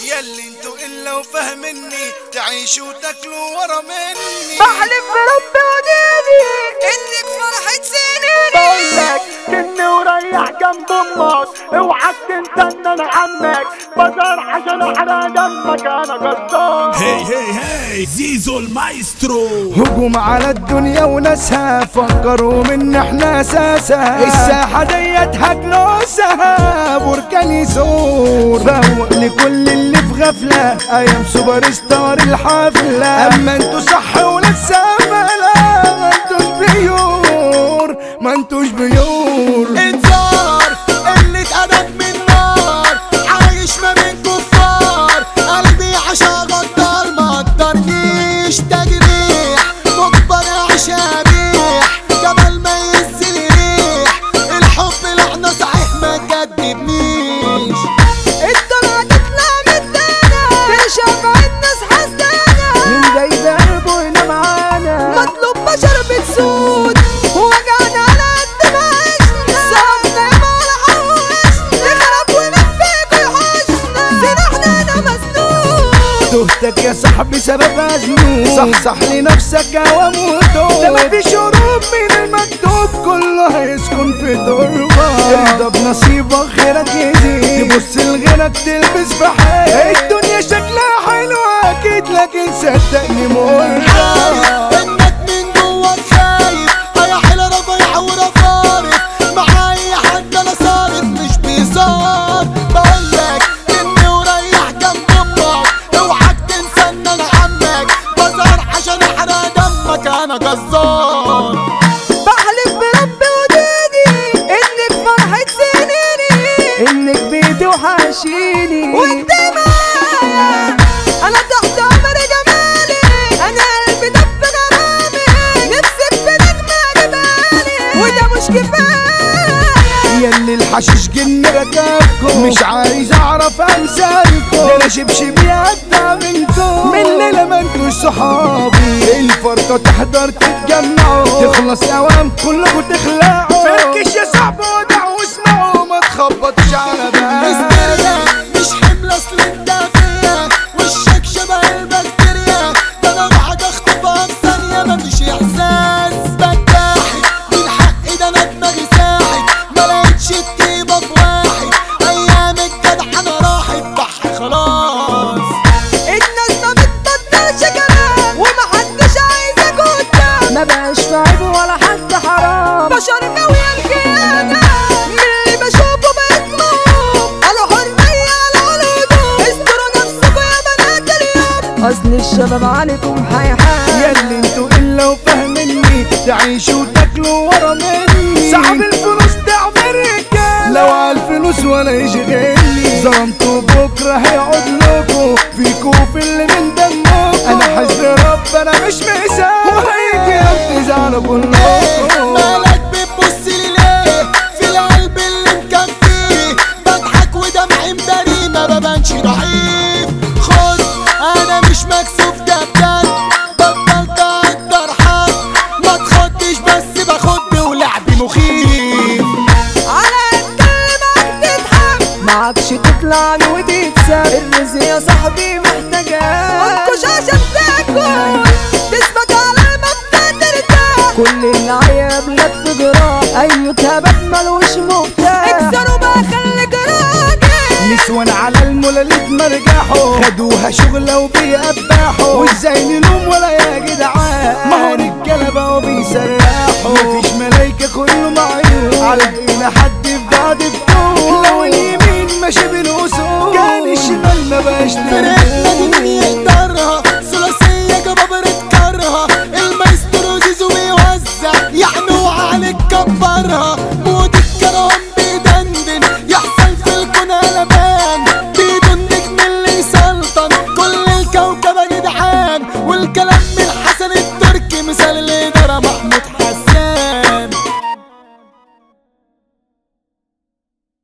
ياللي انتوا الا وفاهمني تعيشوا وتاكلوا ورا مني بحلف بربي وديني انك فرحة سنيني بقولك كني وريح جنب امك اوعك تنسى ان انا عمك بزار عشان احرق دمك انا جزار هي هي هي زيزو المايسترو هجوم على الدنيا وناسها فكروا من احنا اساسها الساحة ديت هجلوسها بركان يزور فوق لكل اللي في غفلة ايام سوبر ستار الحفلة اما انتوا صح ولسه ملا ما انتوش بيور ما انتوش بيور انذار قلة ادب من نار عايش ما بين كفار قلبي عشا غدار ما قدرنيش تجريح مجبر اعيش اريح جمال ما ينزل ريح الحب لعنة صحيح ما تجدبنيش الطلعة تطلع مدانا تشبع الناس حسدانا من جاي قلبه هنا معانا مطلوب بشر بتسود وجعنا على قد ما عشنا صرفنا ياما على حوشنا نخرب ونفيك ويحوشنا سلاحنا انا مسنود تهتك يا صاحبي سبب أزمون صح صح لنفسك واموتو ده مفيش هروب من المكتوب كله هيسكن في تربة ارضى بنصيبك غيرك يزيد تبص لغيرك تلبس في حيل الدنيا شكلها حلو اكيد لكن صدقني مرة انك من جواك خايف يا حيلة رفيع ورفارف مع اي حد انا صارف مش بيزار بقولك اني وريح جنب امك اوعك تنسى ان انا عمك بزار عشان احرق دمك انا جزار بحلف بربي وديني انك فرحة سنيني انك بيتي وحاشيني وانت معايا انا تحت امر جمالي انا قلبي دب غرامي نفسك في نجمة جبالي وده مش كفاية ياللي الحشيش جن ركبكم مش عايز اعرف انساكم ده انا شبشب يقدع منكم من ليلة ما انتوش صحابي الفرقة تحضر تتجمعوا تخلص اوام كلكم تخلعوا فركش يا صاحبي ودع واسمعوا ما تخبطش على مستريا بالي مش حمل اصل انت فيا وشك شبه البكتيريا ده انا اروح اخطفها في ثانية مفيش احساس بتاحت من حقي ده انا دماغي ساحت ما لقيتش الطيبة في واحد ايام الجدع انا راحت بحر خلاص الناس ما بتبطلش كلام ومحدش عايزك قدام ما بقاش في عيب ولا حد حرام بشر ناوية الخيانة من اللي بشوفه بقيت موهوم قالوا حرية على الهدوم استروا نفسكوا يا بنات اليوم اصل الشباب عليكم حيحان ياللي انتوا الا وفاهميني تعيشوا وتاكلوا ورا مني صاحب الفلوس تعمل رجال لو على الفلوس ولا يشغلني ظلمتوا بكره هيقعد لكم فيكوا في اللي من دمكم انا حزن رب انا مش مسام وهيجي يوم تزعلوا كلكم مالك بتبص لي ليه في القلب اللي مكفيه بضحك ودمعي مداري ما ببانش ضعيف خد انا مش مكسوف ده بجد بطلت اقدر حد ما تخدش بس باخد ولعبي مخيف على كلامك تضحك معكش تطلع له وتكسب الرزق يا صاحبي محتاجاك انكش عشان تاكل تثبت على المبدأ ترتاح كل اللي عيب لك في جراح ايوه كباب ملوش مفتاح اكسروا بقى خليك راجل نسوان على المولد مرجحوا خدوها شغلة وبيقبحوا وازاي نلوم ولا يا جدعان ما هو رجالة بقوا بيسرحوا مفيش ملايكة كله معيون على ايدينا حد في بعض بطول لو اليمين ماشي بالأصول كان الشمال ما بقاش فرقنا دي نقول